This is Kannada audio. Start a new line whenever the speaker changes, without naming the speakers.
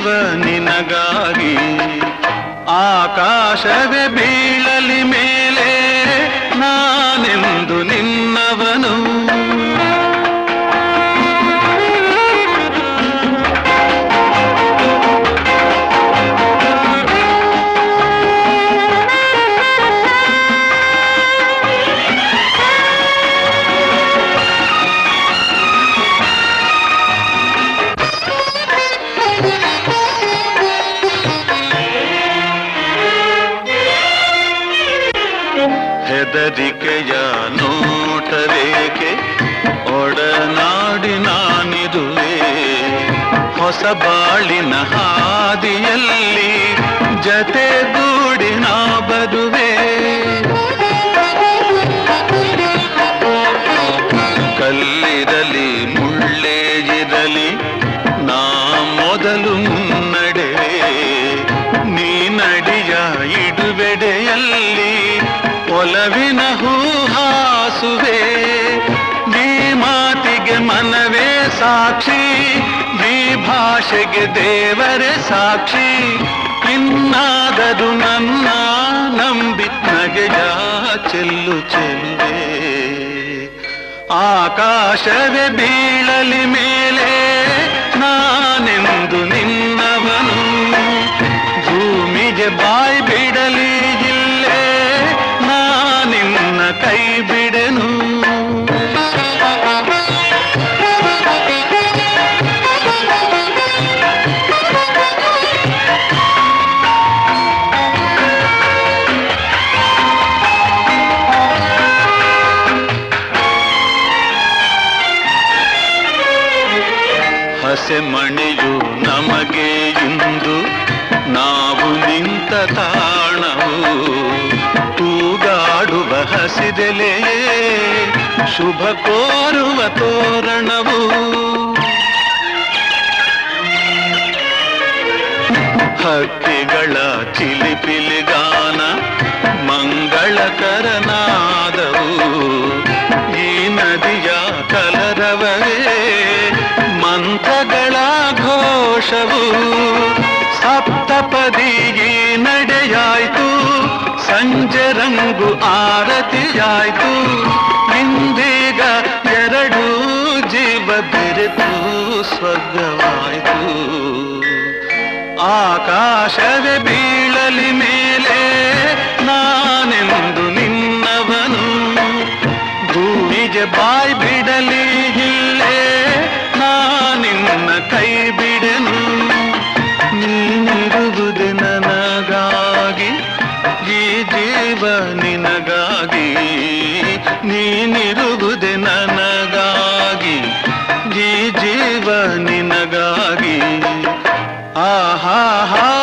ನಿನಗಾಗಿ ಆಕಾಶವೇ ಬೀಳಲಿ ಮೇಲೆ ನಾನೆಂದು ನಿನ್ನವನು ಹೆದರಿಕೆಯ ನೋಟರೇಕೆ ಒಡನಾಡಿ ನಾನಿರುವೆ ಹೊಸ ಬಾಳಿನ ಹಾದಿಯಲ್ಲಿ ಜತೆಗೂಡಿ ನಾ ಬರುವೆ ಕಲ್ಲಿರಲಿ ಮುಳ್ಳೇ ಇರಲಿ ನಾ ಮೊದಲು ಮುನ್ನಡೆವೆ ನೀ ನಡಿಯ ಇಡುವೆಡೆಯಲ್ಲಿ ಒಲವಿನ ಹೂಹಾಸುವೆ ಈ ಮಾತಿಗೆ ಮನವೇ ಸಾಕ್ಷಿ ಈ ಭಾಷೆಗೆ ದೇವರೇ ಸಾಕ್ಷಿ ಇನ್ನಾದರೂ ನನ್ನ ನಂಬಿ ನಗೆಯ ಚೆಲ್ಲು ಚೆಲ್ಲುವೆ ಆಕಾಶವೇ ಬೀಳಲಿ ಮೇಲೆ ನಾನೆಂದು ನಿನ್ನವನು ಭೂಮಿಗೆ ಬಾಯಿ ಬಿಡಲಿ ಇಲ್ಲೇ ನಾನಿನ್ನ ಕೈ ಬಿಡೆನು ಹಸೆಮಣೆಯು ನಮಗೆ ಇಂದು ನಾವು ನಿಂತ ತಾಣವು ತೂಗಾಡುವ ಹಸಿದೆಲೆಯೇ ಶುಭ ಕೋರುವ ತೋರಣವು ಹಕ್ಕಿಗಳ ಚಿಲಿಪಿಲಿಗಾನ ಮಂಗಳಕರನಾದವು ಈ ನದಿಯ ಕಲರವವೇ ಮಂತ್ರಗಳ ಘೋಷವು ಸಪ್ತಪದಿ ಈ ನಡೆಯಾಯ್ತು ಸಂಜೆ ರಂಗು ಆರತಿಯಾಯ್ತು ಇಂದೀಗ ಎರಡು ಜೀವ ಬೆರೆತು ಸ್ವರ್ಗವಾಯ್ತು ಆಕಾಶವೇ ಬೀಳಲಿ ಮೇಲೆ ನಾನೆಂದು ನಿನ್ನವನು ಭೂಮಿಗೆ ಬಾಯಿ ಬಿಡಲಿ ಇಲ್ಲೇ ನಾನಿನ್ನ ಕೈ ಬಿಡೆನು ನೀನಿರುವುದೇ ನನಗಾಗಿ ಈ ಜೀವ ನಿನಗಾಗಿ ನೀನಿರುವುದೇ ನನಗಾಗಿ ಈ ಜೀವ ನಿನಗಾಗಿ ಆಹಾ ಹಾ